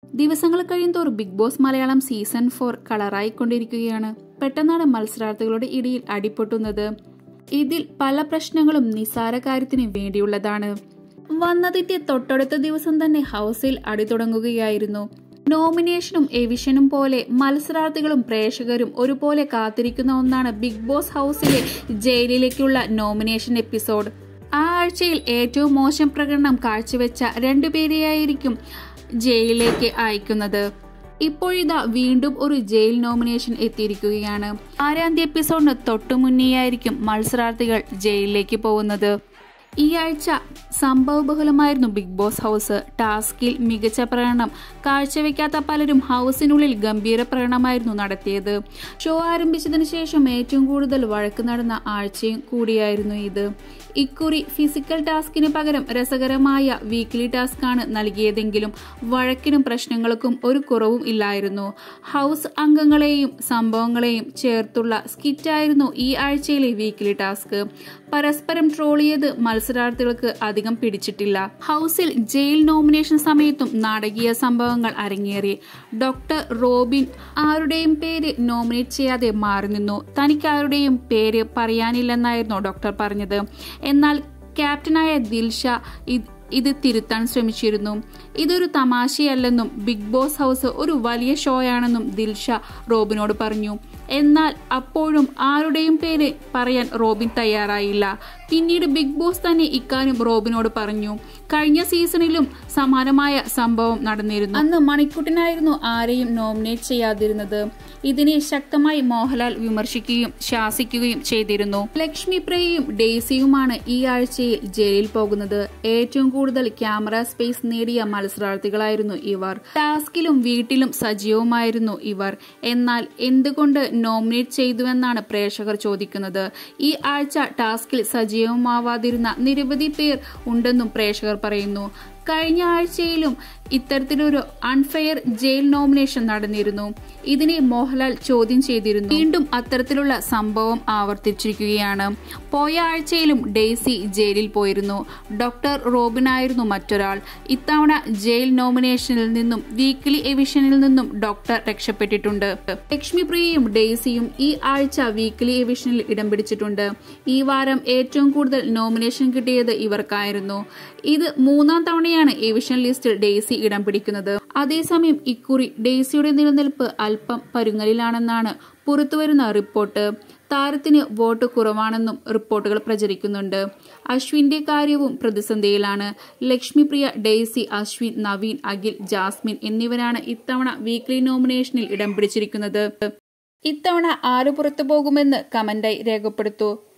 ദിവസങ്ങൾ കഴിയുന്തോറും Bigg Boss Malayalam season four കളറായിക്കൊണ്ടിരിക്കുകയാണ് പെട്ടെന്നാണ് മത്സരാർത്ഥികളുടെ ഇടയിൽ അടിപൊട്ടുന്നത് ഇതിൽ പല പ്രശ്നങ്ങളും നിസാര കാര്യത്തിന് വേണ്ടിയുള്ളതാണ് വന്നതിന്റെ തൊട്ടടുത്ത ദിവസം തന്നെ ഹൗസിൽ അടി തുടങ്ങുകയായിരുന്നു നോമിനേഷനും എവിഷനും പോലെ മത്സരാർത്ഥികളും പ്രേക്ഷകരും ഒരുപോലെ കാത്തിരിക്കുന്ന ഒന്നാണ് ബിഗ് ബോസ് ഹൗസിലെ ജയിലിലേക്കുള്ള നോമിനേഷൻ എപ്പിസോഡ് ആ ആഴ്ചയിൽ ഏറ്റവും മോശം പ്രകടനം കാഴ്ചവെച്ച രണ്ടുപേരെയായിരിക്കും ജയിലിലേക്ക് അയക്കുന്നത് ഇപ്പോഴിതാ വീണ്ടും ഒരു ജയിൽ നോമിനേഷൻ എത്തിയിരിക്കുകയാണ് ആരാം തീയതി എപ്പിസോഡിന് തൊട്ടു മുന്നേയായിരിക്കും മത്സരാർത്ഥികൾ ജയിലിലേക്ക് പോകുന്നത് ഈ ആഴ്ച സംഭവബഹുലമായിരുന്നു ബിഗ് ബോസ് ഹൗസ് ടാസ്കിൽ മികച്ച പ്രകടനം കാഴ്ചവെക്കാത്ത പലരും ഹൗസിനുള്ളിൽ ഗംഭീര പ്രകടനമായിരുന്നു നടത്തിയത് ഷോ ആരംഭിച്ചതിന് ശേഷം ഏറ്റവും കൂടുതൽ വഴക്ക് നടന്ന ആഴ്ചയും കൂടിയായിരുന്നു ഇത് ഇക്കുറി ഫിസിക്കൽ ടാസ്കിന് പകരം രസകരമായ വീക്ക്ലി ടാസ്കാണ് നൽകിയതെങ്കിലും വഴക്കിനും പ്രശ്നങ്ങൾക്കും ഒരു കുറവും ഇല്ലായിരുന്നു ഹൗസ് അംഗങ്ങളെയും സംഭവങ്ങളെയും ചേർത്തുള്ള സ്കിറ്റായിരുന്നു ഈ ആഴ്ചയിലെ വീക്ക്ലി ടാസ്ക് പരസ്പരം ട്രോൾ ചെയ്ത് മത്സരാർത്ഥികൾക്ക് അധികം പിടിച്ചിട്ടില്ല ഹൗസിൽ ജയിൽ നോമിനേഷൻ സമയത്തും നാടകീയ സംഭവങ്ങൾ അരങ്ങേറി ഡോക്ടർ റോബിൻ ആരുടെയും പേര് നോമിനേറ്റ് ചെയ്യാതെ മാറി നിന്നു തനിക്ക് ആരുടെയും പേര് പറയാനില്ലെന്നായിരുന്നു ഡോക്ടർ പറഞ്ഞത് എന്നാൽ ക്യാപ്റ്റനായ ദിൽഷ ഇത് തിരുത്താൻ ശ്രമിച്ചിരുന്നു ഇതൊരു തമാശയല്ലെന്നും ബിഗ് ബോസ് ഹൗസ് ഒരു വലിയ ഷോയാണെന്നും ദിൽഷ റോബിനോട് പറഞ്ഞു എന്നാൽ അപ്പോഴും ആരുടെയും പേര് പറയാൻ റോബിൻ തയ്യാറായില്ല പിന്നീട് ബിഗ് ബോസ് തന്നെ ഇക്കാര്യം റോബിനോട് പറഞ്ഞു കഴിഞ്ഞ സീസണിലും സമാനമായ സംഭവം നടന്നിരുന്നു അന്ന് മണിക്കുട്ടനായിരുന്നു ആരെയും നോമിനേറ്റ് ചെയ്യാതിരുന്നത് ഇതിനെ ശക്തമായി മോഹൻലാൽ വിമർശിക്കുകയും ശാസിക്കുകയും ചെയ്തിരുന്നു ലക്ഷ്മി പ്രിയയും ഡെയ്സിയുമാണ് ഈ ആഴ്ചയിൽ ജയിലിൽ പോകുന്നത് ഏറ്റവും കൂടുതൽ ക്യാമറ സ്പേസ് നേടിയ മത്സരാർത്ഥികളായിരുന്നു ഇവർ ടാസ്കിലും വീട്ടിലും സജീവമായിരുന്നു ഇവർ എന്നാൽ എന്തുകൊണ്ട് നോമിനേറ്റ് ചെയ്തുവെന്നാണ് പ്രേക്ഷകർ ചോദിക്കുന്നത് ഈ ആഴ്ച ടാസ്കിൽ സജീവമാവാതിരുന്ന നിരവധി പേർ ഉണ്ടെന്നും പ്രേക്ഷകർ പറയുന്നു കഴിഞ്ഞ ആഴ്ചയിലും ഇത്തരത്തിലൊരു അൺഫെയർ ജയിൽ നോമിനേഷൻ നടന്നിരുന്നു ഇതിനെ മോഹൻലാൽ ചോദ്യം ചെയ്തിരുന്നു വീണ്ടും അത്തരത്തിലുള്ള സംഭവം ആവർത്തിച്ചിരിക്കുകയാണ് പോയ ആഴ്ചയിലും ഡെയ്സി ജയിലിൽ പോയിരുന്നു ഡോക്ടർ റോബിനായിരുന്നു മറ്റൊരാൾ ഇത്തവണ ജയിൽ നോമിനേഷനിൽ നിന്നും വീക്ക്ലി എവിഷനിൽ നിന്നും ഡോക്ടർ രക്ഷപ്പെട്ടിട്ടുണ്ട് ലക്ഷ്മിപ്രിയയും ഡെയ്സിയും ഈ ആഴ്ച വീക്ക്ലി എവിഷനിൽ ഇടം പിടിച്ചിട്ടുണ്ട് ഈ വാരം ഏറ്റവും കൂടുതൽ നോമിനേഷൻ കിട്ടിയത് ഇവർക്കായിരുന്നു ഇത് മൂന്നാം തവണയാണ് എവിഷൻ ലിസ്റ്റിൽ ഡെയ്സി ഇടം പിടിക്കുന്നത് അതേസമയം ഇക്കുറി ഡെയ്സിയുടെ നിലനിൽപ്പ് അല്പം പരുങ്ങലിലാണെന്നാണ് പുറത്തുവരുന്ന റിപ്പോർട്ട് താരത്തിന് വോട്ട് കുറവാണെന്നും റിപ്പോർട്ടുകൾ പ്രചരിക്കുന്നുണ്ട് അശ്വിന്റെ കാര്യവും പ്രതിസന്ധിയിലാണ് ലക്ഷ്മിപ്രിയ ഡെയ്സി അശ്വിൻ നവീൻ അഖിൽ ജാസ്മിൻ എന്നിവരാണ് ഇത്തവണ വീക്ക്ലി നോമിനേഷനിൽ ഇടം പിടിച്ചിരിക്കുന്നത് ഇത്തവണ ആര് പുറത്തു പോകുമെന്ന് കമന്റായി രേഖപ്പെടുത്തൂ